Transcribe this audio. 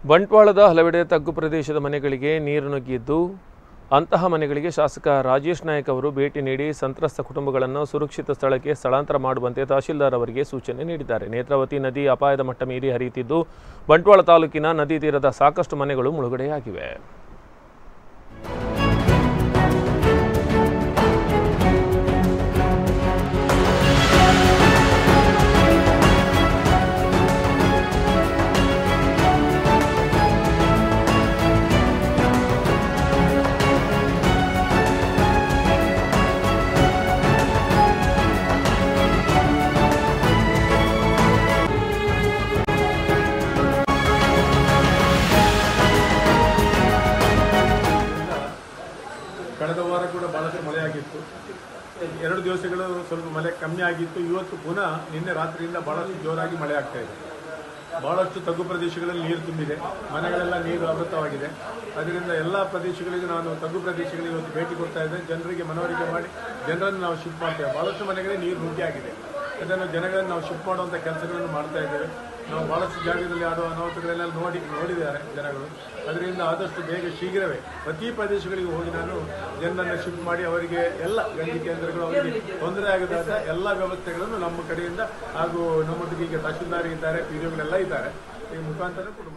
ಬಂಟ್ವಾಳದ ಹಲವೆಡೆ ತಗ್ಗು ಪ್ರದೇಶದ ಮನೆಗಳಿಗೆ ನೀರು ನುಗ್ಗಿದ್ದು ಅಂತಹ ಮನೆಗಳಿಗೆ ಶಾಸಕ ರಾಜೇಶ್ ನಾಯಕ್ ಅವರು ಭೇಟಿ ನೀಡಿ ಸಂತ್ರಸ್ತ ಕುಟುಂಬಗಳನ್ನು ಸುರಕ್ಷಿತ ಸ್ಥಳಕ್ಕೆ ಸ್ಥಳಾಂತರ ಮಾಡುವಂತೆ ತಹಶೀಲ್ದಾರ್ ಅವರಿಗೆ ಸೂಚನೆ ನೀಡಿದ್ದಾರೆ ನೇತ್ರಾವತಿ ನದಿ ಅಪಾಯದ ಮಟ್ಟ ಮೀರಿ ಹರಿಯುತ್ತಿದ್ದು ಬಂಟ್ವಾಳ ತಾಲೂಕಿನ ನದಿ ತೀರದ ಸಾಕಷ್ಟು ಮನೆಗಳು ಮುಳುಗಡೆಯಾಗಿವೆ ಕಳೆದ ವಾರ ಕೂಡ ಬಹಳಷ್ಟು ಮಳೆ ಆಗಿತ್ತು ಎರಡು ದಿವಸಗಳು ಸ್ವಲ್ಪ ಮಳೆ ಕಮ್ಮಿ ಆಗಿತ್ತು ಇವತ್ತು ಪುನಃ ನಿನ್ನೆ ರಾತ್ರಿಯಿಂದ ಬಹಳಷ್ಟು ಜೋರಾಗಿ ಮಳೆ ಆಗ್ತಾ ಇದೆ ಬಹಳಷ್ಟು ತಗ್ಗು ಪ್ರದೇಶಗಳಲ್ಲಿ ನೀರು ತುಂಬಿದೆ ಮನೆಗಳೆಲ್ಲ ನೀರು ಆವೃತವಾಗಿದೆ ಅದರಿಂದ ಎಲ್ಲ ಪ್ರದೇಶಗಳಿಗೂ ನಾನು ತಗ್ಗು ಪ್ರದೇಶಗಳಿಗೆ ಇವತ್ತು ಭೇಟಿ ಕೊಡ್ತಾ ಇದ್ದೆ ಜನರಿಗೆ ಮನವರಿಕೆ ಮಾಡಿ ಜನರನ್ನು ನಾವು ಶಿಫ್ಟ್ ಮಾಡ್ತೇವೆ ಬಹಳಷ್ಟು ಮನೆಗಳಿಗೆ ನೀರು ನುಗ್ಗಿ ಆಗಿದೆ ಅದನ್ನು ಜನಗಳನ್ನು ನಾವು ಶಿಫ್ಟ್ ಮಾಡುವಂಥ ಕೆಲಸಗಳನ್ನು ಮಾಡ್ತಾ ಇದ್ದೇವೆ ನಾವು ಬಹಳಷ್ಟು ಜಾಗದಲ್ಲಿ ಆಡುವ ಅನಾಹುತಗಳೆಲ್ಲ ನೋಡಿ ನೋಡಿದ್ದಾರೆ ಜನಗಳು ಅದರಿಂದ ಆದಷ್ಟು ಬೇಗ ಶೀಘ್ರವೇ ಪ್ರತಿ ಪ್ರದೇಶಗಳಿಗೆ ಹೋಗಿ ನಾನು ಜನರನ್ನು ಶಿಫ್ಟ್ ಮಾಡಿ ಅವರಿಗೆ ಎಲ್ಲ ಗಂಜಿ ಕೇಂದ್ರಗಳು ಅವರಿಗೆ ತೊಂದರೆ ಆಗದಾದ ಎಲ್ಲ ವ್ಯವಸ್ಥೆಗಳನ್ನು ನಮ್ಮ ಕಡೆಯಿಂದ ಹಾಗೂ ನಮ್ಮೊಟ್ಟಿಗೆ ಈಗ ತಹಶೀಲ್ದಾರ್ ಇದ್ದಾರೆ ಪಿ ಇದ್ದಾರೆ ಈ ಮುಖಾಂತರ ಕೂಡ